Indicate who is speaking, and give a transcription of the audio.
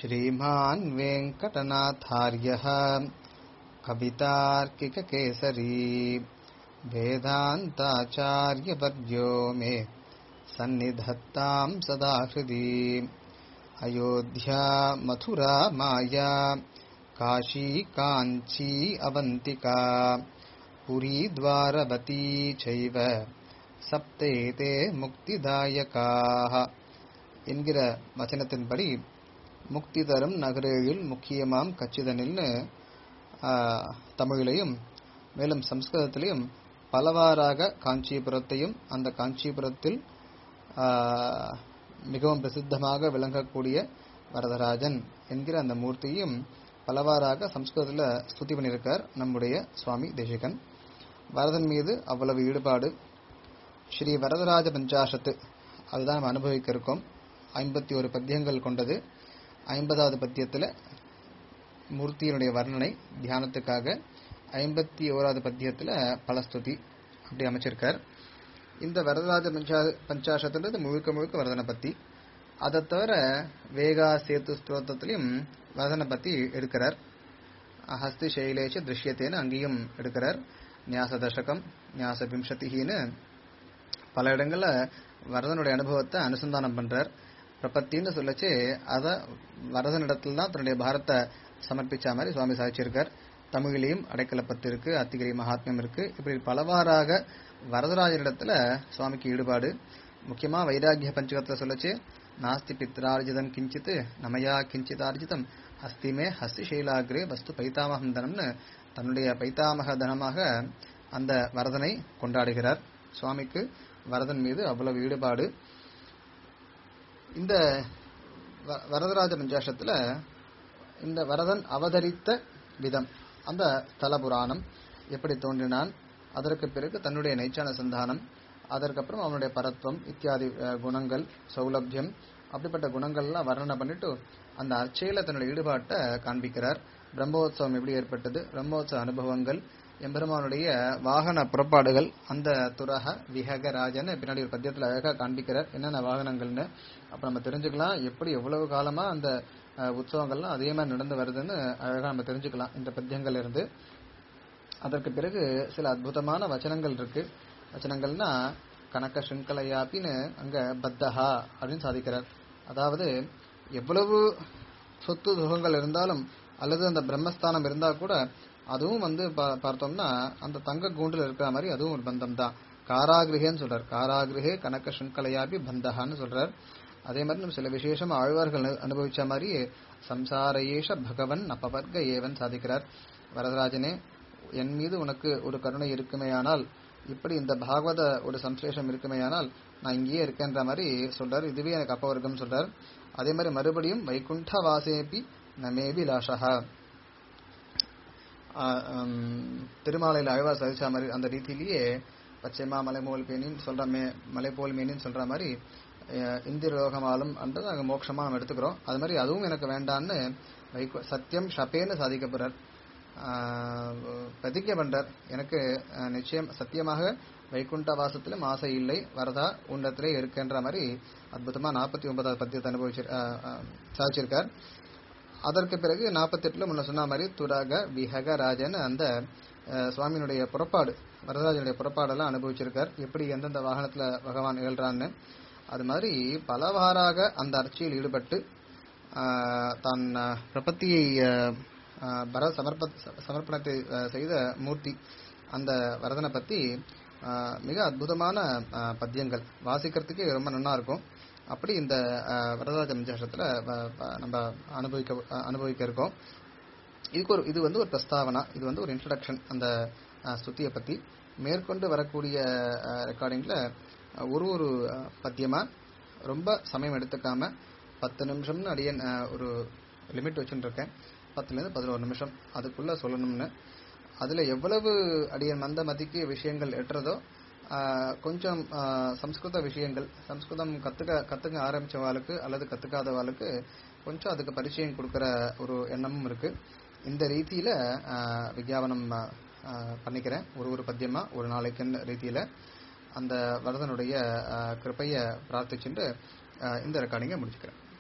Speaker 1: श्रीमान् वेङ्कटनाथार्यः कवितार्किककेसरी वेदान्ताचार्यवर्यो मे सन्निधत्ताम् सदा हृदि अयोध्या मथुरा माया काशी काञ्ची अवन्तिका पुरी द्वारवती चैव சப்தேதே முக்திதாயகாக என்கிற வச்சனத்தின்படி முக்தி தரும் நகரேழில் முக்கியமாம் கச்சிதனில்னு தமிழிலையும் மேலும் சம்ஸ்கிருதத்திலையும் பலவாறாக காஞ்சிபுரத்தையும் அந்த காஞ்சிபுரத்தில் மிகவும் பிரசித்தமாக விளங்கக்கூடிய வரதராஜன் என்கிற அந்த மூர்த்தியும் பலவாறாக சம்ஸ்கிருதத்தில் ஸ்துதி பண்ணியிருக்கார் நம்முடைய சுவாமி தேசிகன் வரதன் மீது அவ்வளவு ஈடுபாடு ஸ்ரீ வரதராஜ பஞ்சாஷத்து அதுதான் நம்ம அனுபவிக்க இருக்கோம் ஐம்பத்தி ஒரு பத்தியங்கள் கொண்டது ஐம்பதாவது பத்தியத்தில் மூர்த்தியினுடைய வர்ணனை தியானத்துக்காக ஐம்பத்தி ஓராவது பத்தியத்தில் பலஸ்துதி அப்படி அமைச்சிருக்கார் இந்த வரதராஜ பஞ்சா பஞ்சாஷத்துன்றது முழுக்க முழுக்க வரதனை பத்தி அதை தவிர வேகா சேத்து ஸ்தோத்திலையும் வரதனை பத்தி எடுக்கிறார் ஹஸ்தி சைலேஷ திருஷ்யத்தேன்னு அங்கேயும் எடுக்கிறார் நியாச தசகம் நியாச விம்சதின்னு பல இடங்கள்ல வரதனுடைய அனுபவத்தை அனுசந்தானம் பண்றார் பிரபத்தின்னு சொல்லச்சு அத வரதனிடத்துல தான் தன்னுடைய பாரத்தை சமர்ப்பிச்ச மாதிரி சுவாமி சாதிச்சிருக்கார் தமிழிலையும் அடைக்கலப்பத்து இருக்கு அத்திகிரி மகாத்மியம் இருக்கு இப்படி பலவாறாக வரதராஜனிடத்துல சுவாமிக்கு ஈடுபாடு முக்கியமா வைராகிய பஞ்சகத்துல சொல்லச்சு நாஸ்தி பித்ரார்ஜிதம் கிஞ்சித் நமயா கிஞ்சிதார்ஜிதம் ஹஸ்திமே ஹஸ்தி சைலாகிரே வஸ்து பைத்தாமகம் தனம்னு தன்னுடைய பைத்தாமக தனமாக அந்த வரதனை கொண்டாடுகிறார் சுவாமிக்கு வரதன் மீது அவ்வளவு ஈடுபாடு இந்த வரதராஜ பஞ்சாஷத்துல இந்த வரதன் அவதரித்த விதம் அந்த ஸ்தல புராணம் எப்படி தோன்றினான் அதற்கு பிறகு தன்னுடைய நைச்சான சந்தானம் அதற்கப்புறம் அவனுடைய பரத்வம் இத்தியாதி குணங்கள் சௌலபியம் அப்படிப்பட்ட குணங்கள்லாம் வர்ணனை பண்ணிட்டு அந்த அர்ச்சையில தன்னுடைய ஈடுபாட்டை காண்பிக்கிறார் பிரம்மோத்சவம் எப்படி ஏற்பட்டது பிரம்மோத்சவ அனுபவங்கள் எம்பெருமானுடைய வாகன புறப்பாடுகள் அந்த துரக விஹக ராஜன் பின்னாடி ஒரு பத்தியத்தில் அழகாக காண்பிக்கிறார் என்னென்ன வாகனங்கள்னு அப்போ நம்ம தெரிஞ்சுக்கலாம் எப்படி எவ்வளவு காலமா அந்த உற்சவங்கள்லாம் அதே மாதிரி நடந்து வருதுன்னு அழகாக நம்ம தெரிஞ்சுக்கலாம் இந்த பத்தியங்கள் இருந்து அதற்கு பிறகு சில அற்புதமான வச்சனங்கள் இருக்கு வச்சனங்கள்னா கணக்க சிங்கலையாப்பின்னு அங்க பத்தஹா அப்படின்னு சாதிக்கிறார் அதாவது எவ்வளவு சொத்து சுகங்கள் இருந்தாலும் அல்லது அந்த பிரம்மஸ்தானம் இருந்தா கூட அதுவும் வந்து பார்த்தோம்னா அந்த தங்க கூண்டில் இருக்கிற மாதிரி அதுவும் ஒரு பந்தம் தான் காராகிரகேன்னு சொல்றார் காராகிரகே கனக சிங்கலையாபி பந்தகான்னு சொல்றார் அதே மாதிரி நம்ம சில விசேஷமா ஆழ்வார்கள் அனுபவிச்ச மாதிரி சம்சாரேஷ பகவன் அப்பவர்க்க ஏவன் சாதிக்கிறார் வரதராஜனே என் மீது உனக்கு ஒரு கருணை இருக்குமேயானால் இப்படி இந்த பாகவத ஒரு சம்சேஷம் இருக்குமேயானால் நான் இங்கேயே இருக்கேன்ற மாதிரி சொல்றார் இதுவே எனக்கு அப்பவர்க்கம் சொல்றார் அதே மாதிரி மறுபடியும் வைகுண்ட வாசேபி நமேபி லாஷகா திருமாலையில் அழவா சதிச்சா மாதிரி அந்த ரீதியிலேயே பச்சைமா மலை போல் மேனின்னு சொல்ற மே மலை போல் மேனின்னு சொல்ற மாதிரி இந்திர லோகமாலும் அன்றது அங்கே மோட்சமா நம்ம எடுத்துக்கிறோம் அது மாதிரி அதுவும் எனக்கு வேண்டான்னு வைகு சத்தியம் ஷபேன்னு சாதிக்க போறார் பிரதிஜை பண்றார் எனக்கு நிச்சயம் சத்தியமாக வைகுண்ட வாசத்திலும் ஆசை இல்லை வரதா உன்னத்திலே இருக்கின்ற மாதிரி அற்புதமா நாற்பத்தி ஒன்பதாவது பத்தியத்தை அனுபவிச்சு சாதிச்சிருக்கார் அதற்கு பிறகு நாற்பத்தி எட்டுல முன்ன சொன்ன மாதிரி துராக விஹக ராஜன் அந்த சுவாமியினுடைய புறப்பாடு வரதராஜனுடைய புறப்பாடெல்லாம் அனுபவிச்சிருக்கார் எப்படி எந்தெந்த வாகனத்துல பகவான் நிகழ்றான்னு அது மாதிரி பலவாறாக அந்த அர்ச்சியில் ஈடுபட்டு தான் பிரபத்தியை பர சமர்ப்ப சமர்ப்பணத்தை செய்த மூர்த்தி அந்த வரதனை பத்தி மிக அற்புதமான பத்தியங்கள் வாசிக்கிறதுக்கே ரொம்ப நல்லா இருக்கும் அப்படி இந்த வரதராஜ மஞ்சாஷத்துல நம்ம அனுபவிக்க அனுபவிக்க இருக்கோம் இதுக்கு ஒரு இது வந்து ஒரு பிரஸ்தாவனா இது வந்து ஒரு இன்ட்ரடக்ஷன் அந்த ஸ்துதியை பத்தி மேற்கொண்டு வரக்கூடிய ரெக்கார்டிங்ல ஒரு ஒரு பத்தியமா ரொம்ப சமயம் எடுத்துக்காம பத்து நிமிஷம்னு அடியன் ஒரு லிமிட் வச்சுட்டு இருக்கேன் பத்துலேருந்து பதினோரு நிமிஷம் அதுக்குள்ள சொல்லணும்னு அதுல எவ்வளவு அடியன் மந்த மதிக்கு விஷயங்கள் எட்டுறதோ கொஞ்சம் சம்ஸ்கிருத விஷயங்கள் சம்ஸ்கிருதம் கத்துக்க கத்துக்க ஆரம்பிச்சவாளுக்கு அல்லது கத்துக்காதவாளுக்கு கொஞ்சம் அதுக்கு பரிச்சயம் கொடுக்கற ஒரு எண்ணமும் இருக்கு இந்த ரீதியில விஜயாபனம் பண்ணிக்கிறேன் ஒரு ஒரு பத்தியமா ஒரு நாளைக்குன்னு ரீதியில அந்த வரதனுடைய கிருப்பைய பிரார்த்திச்சுட்டு இந்த ரெக்கார்டிங்கை முடிச்சுக்கிறேன்